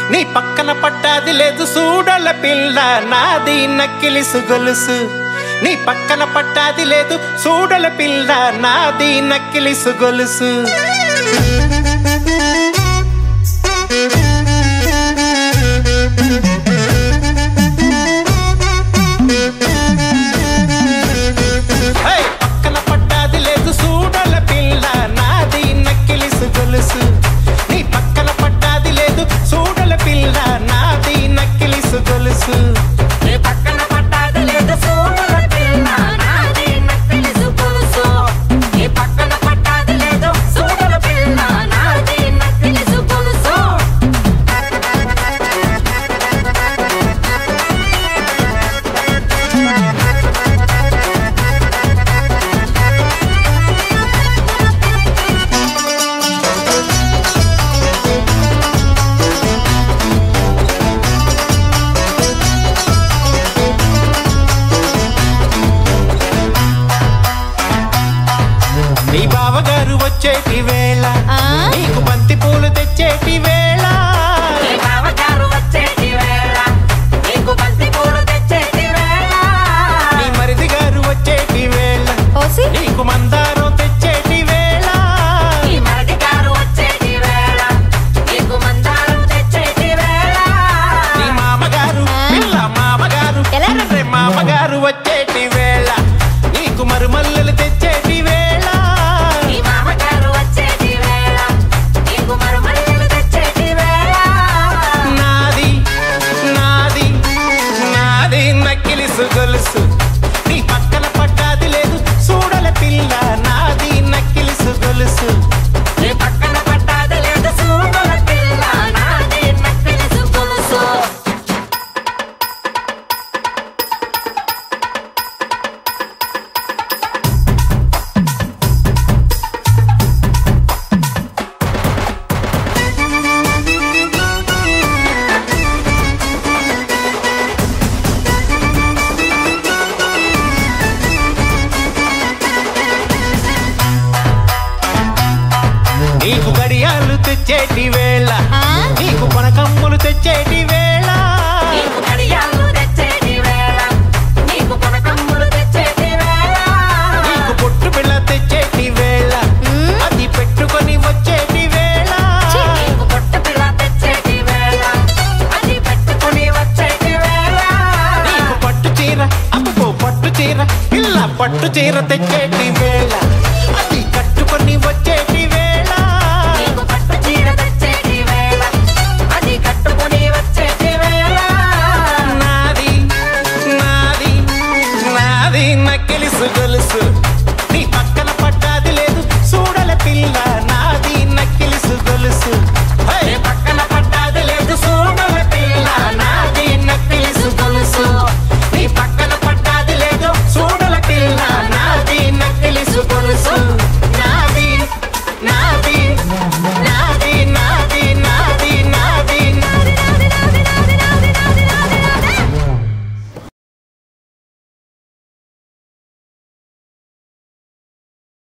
నీ పక్కన పట్టాది లేదు చూడల పిల్ల నాది నక్కిలిసు గొలుసు నీ పక్కన పట్టాది లేదు చూడల పిల్ల నాది నక్కిలిసు గొలుసు హే! పక్కన పట్టాది లేదు చూడల పిల్ల నాది నక్కిలిసు గొలుసు నీ పక్కన పట్టాది లేదు చూడల పిల్ల నాది నక్కిలిసు గొలుసు నీ పక్కన పట్టాది లేదు సూడుల పిల్ల నాది నక్కిలిసు గొలుసు నీ పక్కన పట్టాది లేదు సూడుల పిల్ల నాది నక్కిలిసు గొలుసు నీ బావగారు వచ్చేటి వేళ ఆ? నీకు బంతి పూలు తెచ్చేటి వేళ నీ బావగారు వచ్చేటి వేళ నీకు బంతి పూలు తెచ్చేటి వేళ నీ మరిది గారు వచ్చేటి వేళ ఓసి నీకు మందారం తెచ్చేటి వేళ నీ మరది గారు వచ్చేటి వేళ నీకు మందారం తెచ్చేటి వేళ నీ మామగారు ఆ? పిల్ల మామగారు ఎలా? రే మామగారు వచ్చేటి వేళ నీకు మరుమల్లెలు తెచ్చేటి వేళ నీ మామగారు వచ్చేటి వేళ నీకు మరుమల్లెలు తెచ్చేటి వేళ నాది నాది నాది నక్కిలిసు గొలుసు నీ పక్కన పట్టాది లేదు చూడల పిల్ల నాది నక్కిలిసు గొలుసు నీ పక్కన పట్టాది లేదు సూడుల పిల్ల నాది నక్కిలిసు గొలుసు నీకు గడియాలు తెచ్చేటి వేళ ఆ? నీకు కొనకమ్ములు తెచ్చేటి వేళ నీకు కడియాలు తెచ్చేటి వేళ నీకు కొనకమ్ములు తెచ్చేటి వేళ నీకు పొట్టు పిల్ల తెచ్చేటి వేళ మ్మ్. అది పెట్టుకొని వచ్చేటి వేళ నీకు పొట్టు పిల్ల తెచ్చేటి వేళ అది పెట్టుకుని వచ్చేటి వేళ నీకు పట్టు చీర అబ్బో పట్టు చీర పిల్ల పట్టు చీర తెచ్చేటి వేళ అది కట్టుకొని వచ్చేటి వేళ నీకు పట్టు చీర తెచ్చేటి వేళ అది కట్టుకుని వచ్చేటి వేళ నాది నాది నాది నక్కిలిసు గొలుసు